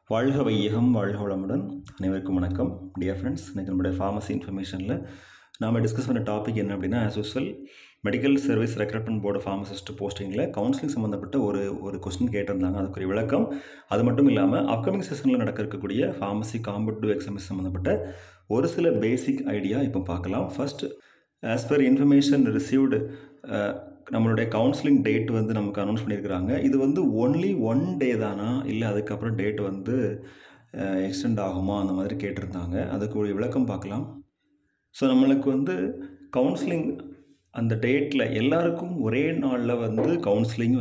வாழ்க வையகம் வாழ்க வளமுடன் அனைவருக்கும் வணக்கம் டியர் ஃப்ரெண்ட்ஸ் இன்றைக்கி நம்மளுடைய ஃபார்மசி இன்ஃபர்மேஷனில் நாம் டிஸ்கஸ் பண்ண டாபிக் என்ன அப்படின்னா as usual medical service recruitment board pharmacist போஸ்டிங்கில் கவுன்சிலிங் சம்மந்தப்பட்ட ஒரு ஒரு கொஸ்டின் கேட்டிருந்தாங்க அதுக்குரிய விளக்கம் அது மட்டும் இல்லாமல் அப்கமிங் செஷனில் நடக்க இருக்கக்கூடிய ஃபார்மசி காம்படிட்டிவ் எக்ஸாம்ஸ் சம்மந்தப்பட்ட ஒரு சில பேசிக் ஐடியா இப்போ பார்க்கலாம் first as per information received நம்மளுடைய கவுன்சிலிங் டேட் வந்து நமக்கு அனௌன்ஸ் பண்ணியிருக்கிறாங்க இது வந்து ஒன்லி ஒன் டே தானா இல்லை அதுக்கப்புறம் டேட் வந்து எக்ஸ்டெண்ட் ஆகுமா அந்த மாதிரி கேட்டிருந்தாங்க அதுக்கு ஒரு விளக்கம் பார்க்கலாம் ஸோ நம்மளுக்கு வந்து கவுன்சிலிங் அந்த டேட்டில் எல்லாருக்கும் ஒரே நாளில் வந்து கவுன்சிலிங்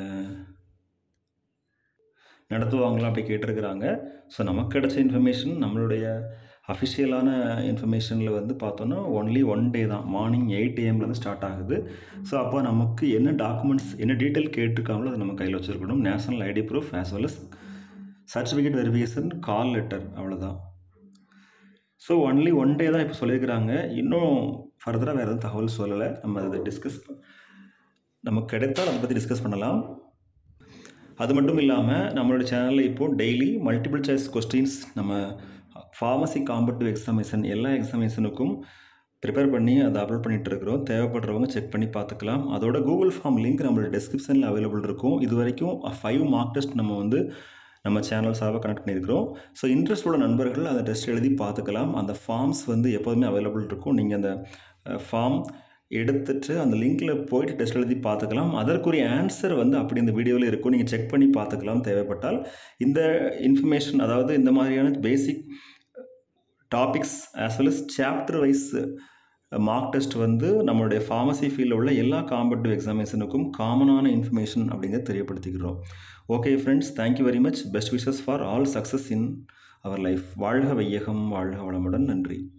நடத்துவாங்களா அப்படி கேட்டிருக்கிறாங்க ஸோ நமக்கு கிடைச்ச இன்ஃபர்மேஷன் நம்மளுடைய அஃபிஷியலான இன்ஃபர்மேஷனில் வந்து பார்த்தோன்னா ஒன்லி ஒன் டே தான் மார்னிங் எயிட் ஏஎம்லேருந்து ஸ்டார்ட் ஆகுது ஸோ அப்போ நமக்கு என்ன டாக்குமெண்ட்ஸ் என்ன டீட்டெயில் கேட்டிருக்காங்களோ அதை நம்ம கையில் வச்சுருக்கணும் national ID proof as well as certificate verification call letter அவ்வளோதான் ஸோ ஒன்லி ஒன் டே தான் இப்போ சொல்லியிருக்கிறாங்க இன்னும் ஃபர்தராக வேறு எதுவும் தகவல் சொல்லலை நம்ம அதை டிஸ்கஸ் நமக்கு கிடைத்தால் அதை பற்றி டிஸ்கஸ் பண்ணலாம் அது மட்டும் இல்லாமல் நம்மளோட சேனலில் இப்போது டெய்லி மல்டிபிள் சாய்ஸ் கொஸ்டின்ஸ் நம்ம ஃபார்மசி காம்படிட்டிவ் எக்ஸாமினேஷன் எல்லா எக்ஸாமினேஷனுக்கும் ப்ரிப்பேர் பண்ணி அதை அப்லோட் பண்ணிகிட்டு இருக்கிறோம் தேவைப்படுறவங்க செக் பண்ணி பார்த்துக்கலாம் அதோட கூகுள் ஃபார்ம் லிங்க் நம்மளோட டிஸ்கிரிப்ஷனில் அவைலபிள் இருக்கும் இது வரைக்கும் ஃபைவ் மார்க் டெஸ்ட் நம்ம வந்து நம்ம சேனல் சார்பாக கனெக்ட் பண்ணியிருக்கிறோம் ஸோ இன்ட்ரெஸ்ட் உள்ள நண்பர்கள் அந்த டெஸ்ட் எழுதி பார்த்துக்கலாம் அந்த ஃபார்ம்ஸ் வந்து எப்போதுமே அவைலபிள் இருக்கும் நீங்கள் அந்த ஃபார்ம் எடுத்துட்டு அந்த லிங்க்கில் போயிட்டு டெஸ்ட் எழுதி பார்த்துக்கலாம் அதற்குரிய ஆன்சர் வந்து அப்படி இந்த வீடியோவில் இருக்கும் நீங்கள் செக் பண்ணி பார்த்துக்கலாம் தேவைப்பட்டால் இந்த இன்ஃபர்மேஷன் அதாவது இந்த மாதிரியான basic topics as well as chapter wise mark test வந்து நம்மளுடைய ஃபார்மசி ஃபீல்டில் உள்ள எல்லா காம்படிட்டிவ் எக்ஸாமினேஷனுக்கும் காமனான இன்ஃபர்மேஷன் அப்படிங்கிறத தெரியப்படுத்திக்கிறோம் okay friends thank you very much best wishes for all success in our life வாழ்க வையகம் வாழ்க வளமுடன் நன்றி